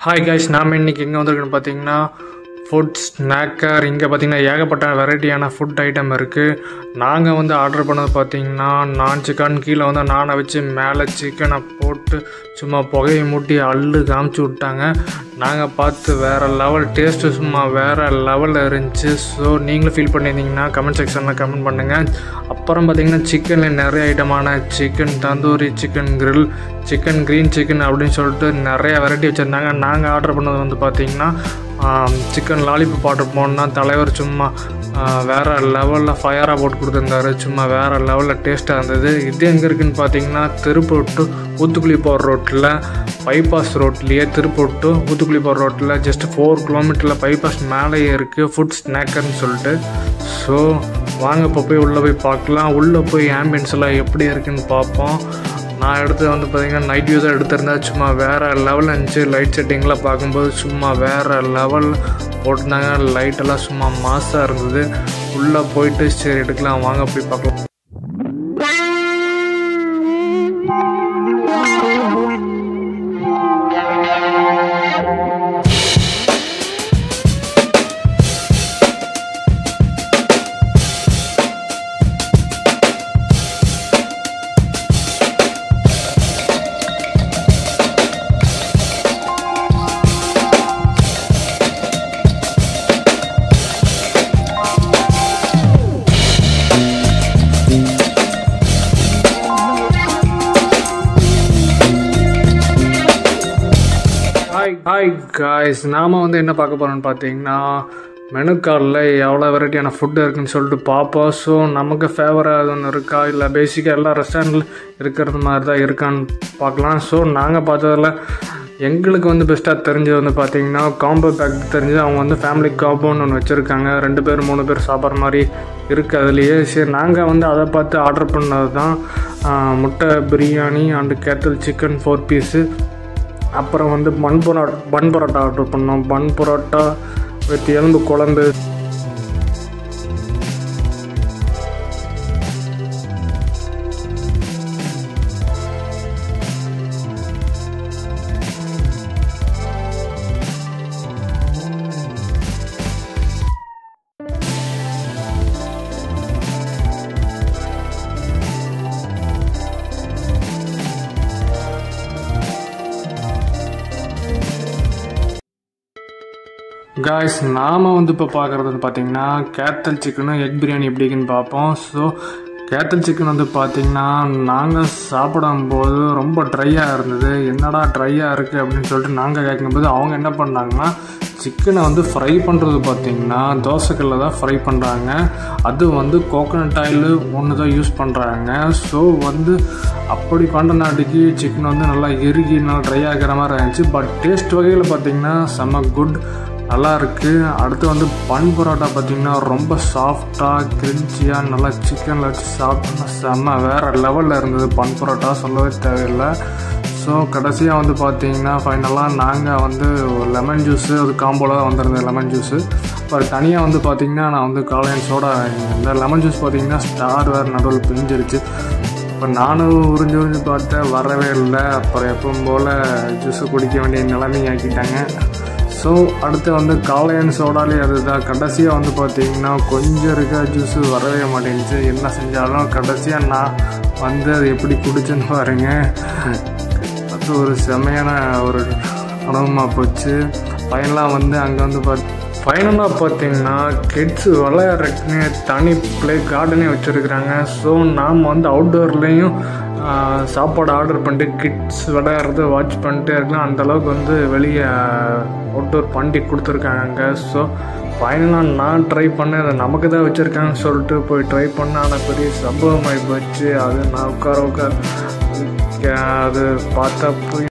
hi guys நாம் இன்றைக்கி எங்கே வந்திருக்குன்னு பார்த்தீங்கன்னா ஃபுட் ஸ்நாக்கர் இங்கே பார்த்தீங்கன்னா ஏகப்பட்ட வெரைட்டியான ஃபுட் ஐட்டம் இருக்குது நாங்கள் வந்து ஆர்டர் பண்ணது பார்த்தீங்கன்னா நான் சிக்கன் கீழே வந்து நானை வச்சு மேலே சிக்கனை போட்டு சும்மா புகையை மூட்டி அள்ளு காமிச்சு விட்டாங்க நாங்கள் பார்த்து வேறு லெவல் டேஸ்ட்டு சும்மா வேறு லெவலில் இருந்துச்சு ஸோ நீங்களும் ஃபீல் பண்ணியிருந்தீங்கன்னா கமெண்ட் செக்ஷனில் கமெண்ட் பண்ணுங்கள் அப்புறம் பார்த்தீங்கன்னா சிக்கனில் நிறைய ஐட்டமான chicken tandoori chicken grill chicken green chicken அப்படின்னு சொல்லிட்டு நிறைய வெரைட்டி வச்சுருந்தாங்க நாங்கள் ஆர்டர் பண்ணது வந்து பார்த்திங்கன்னா சிக்கன் லாலிபாப் ஆர்டர் போனால் தலைவர் சும்மா ஆஹ், வேற லெவலில் ஃபயராக போட்டு கொடுத்துருந்தாரு சும்மா வேறு லெவலில் டேஸ்ட்டாக இருந்தது இது எங்கே இருக்குன்னு பார்த்தீங்கன்னா திருப்பூர் டு ஊத்துக்குழி போகிற ரோட்டில் பைபாஸ் ரோட்லேயே திருப்பூர் டு ஊத்துக்குழி போகிற ரோட்டில் ஜஸ்ட் ஃபோர் கிலோமீட்டரில் பைபாஸ் மேலேயே இருக்குது ஃபுட் ஸ்நாக்கர்னு சொல்லிட்டு ஸோ வாங்க இப்போ போய் உள்ளே போய் பார்க்கலாம் உள்ளே போய் ஆம்பியன்ஸ் எல்லாம் எப்படி இருக்குன்னு பார்ப்போம் நான் எடுத்து வந்து பார்த்தீங்கன்னா நைட் வியூ தான் எடுத்திருந்தா சும்மா வேறு லெவலில் இருந்துச்சு லைட் செட்டிங்லாம் பார்க்கும்போது சும்மா வேறு லெவல் போட்டிருந்தாங்க லைட்டெல்லாம் சும்மா மாசாக இருந்தது உள்ளே போயிட்டு சரி எடுக்கலாம் வாங்க போய் பார்க்கலாம் ஹாய் ஹாய் காய்ஸ் நாம் வந்து என்ன பார்க்க போகிறோம்னு பார்த்தீங்கன்னா மெனு கார்டில் எவ்வளோ வெரைட்டியான ஃபுட்டு இருக்குன்னு சொல்லிட்டு பார்ப்போம் ஸோ நமக்கு ஃபேவராக ஒன்று இருக்கா இல்லை பேசிக்காக எல்லா ரெஸ்டாரண்ட்டில் இருக்கிறது மாதிரி தான் இருக்கான்னு பார்க்கலாம் ஸோ நாங்கள் பார்த்ததில் எங்களுக்கு வந்து பெஸ்ட்டாக தெரிஞ்சது வந்து பார்த்தீங்கன்னா காம்போ பேக் தெரிஞ்சது அவங்க வந்து ஃபேமிலி காம்போன்னு ஒன்று வச்சுருக்காங்க ரெண்டு பேர் மூணு பேர் சாப்பிட்ற மாதிரி இருக்குது அதுலேயே சரி நாங்கள் வந்து அதை பார்த்து ஆர்டர் பண்ணது தான் ஆஹ், முட்டை பிரியாணி அண்டு கேத்தல் சிக்கன் ஃபோர் பீஸு அப்புறம் வந்து bun parotta bun parotta order பண்ணோம் பன் பரோட்டா வித் எலும்பு குழம்பு காய்ஸ் நாம் வந்து இப்போ பார்க்குறது வந்து பார்த்தீங்கன்னா கேத்தல் சிக்கனும் எக் பிரியாணி எப்படி இருக்குன்னு பார்ப்போம் ஸோ கேத்தல் சிக்கன் வந்து பார்த்தீங்கன்னா நாங்கள் சாப்பிடும்போது ரொம்ப ட்ரையாக இருந்தது என்னடா ட்ரையாக இருக்குது அப்படின்னு சொல்லிட்டு நாங்கள் கேட்கும்போது அவங்க என்ன பண்ணாங்கன்னா சிக்கனை வந்து ஃப்ரை பண்ணுறது பார்த்தீங்கன்னா தோசைக்கல்ல தான் ஃப்ரை பண்ணுறாங்க அது வந்து கோகோனட் ஆயில் ஒன்று தான் யூஸ் பண்ணுறாங்க ஸோ வந்து அப்படி பண்ணுறனாட்டிக்கு சிக்கன் வந்து நல்லா இறுகி நல்லா ட்ரை ஆகிற மாதிரி இருந்துச்சு பட் டேஸ்ட் வகையில் பார்த்தீங்கன்னா செம்ம குட் நல்லா இருக்குது அடுத்து வந்து பன் பரோட்டா பார்த்திங்கன்னா ரொம்ப சாஃப்டாக கிரிஞ்சியாக நல்லா சிக்கனில் வச்சு சாப்பிட்டோம்னா செம்ம வேறு லெவலில் இருந்தது பன் பரோட்டா சொல்லவே தேவையில்லை ஸோ கடைசியாக வந்து பார்த்தீங்கன்னா ஃபைனலாக நாங்கள் வந்து லெமன் ஜூஸு அது காம்போவில் தான் வந்திருந்தது லெமன் ஜூஸு அப்புறம் தனியாக வந்து பார்த்தீங்கன்னா நான் வந்து காலையன் சோடா இந்த லெமன் ஜூஸ் பார்த்தீங்கன்னா ஸ்டார் வேறு நடுவில் பிரிஞ்சிருச்சு இப்போ நானும் உறிஞ்சு உறிஞ்சு பார்த்தேன் வரவே இல்லை அப்புறம் எப்பவும் போல் ஜூஸு குடிக்க வேண்டிய நிலைமை ஆக்கிட்டாங்க ஸோ அடுத்து வந்து காளையன் சோடாலே அதுதான் கடைசியாக வந்து பார்த்தீங்கன்னா கொஞ்சம் இருக்க ஜூஸு வரவே மாட்டேங்குச்சு என்ன செஞ்சாலும் கடைசியாக நான் வந்து அது எப்படி குடிச்சேன்னு பாருங்க அது ஒரு செமையான ஒரு அனுபவமாக போச்சு ஃபைனலாக வந்து அங்கே வந்து பார்த்து ஃபைனலாக பார்த்தீங்கன்னா கிட்ஸ் விளையாடுறதுக்குன்னு தனி ப்ளே கார்டனே வச்சுருக்குறாங்க ஸோ நாம் வந்து அவுட்டோர்லேயும் சாப்பாடு ஆர்டர் பண்ணிட்டு கிட்ஸ் விளையாடுறத வாட்ச் பண்ணிட்டே இருக்கலாம் அந்தளவுக்கு வந்து வெளியே அவுட்டோர் பண்ணி கொடுத்துருக்காங்க ஸோ ஃபைனலாக நான் ட்ரை பண்ணேன் அதை நமக்கு தான் வச்சுருக்காங்கன்னு சொல்லிட்டு போய் ட்ரை பண்ணேன் ஆனால் பெரிய சம்பவமாகி போச்சு அது நான் உட்கார உட்கார அது பார்த்தா போய்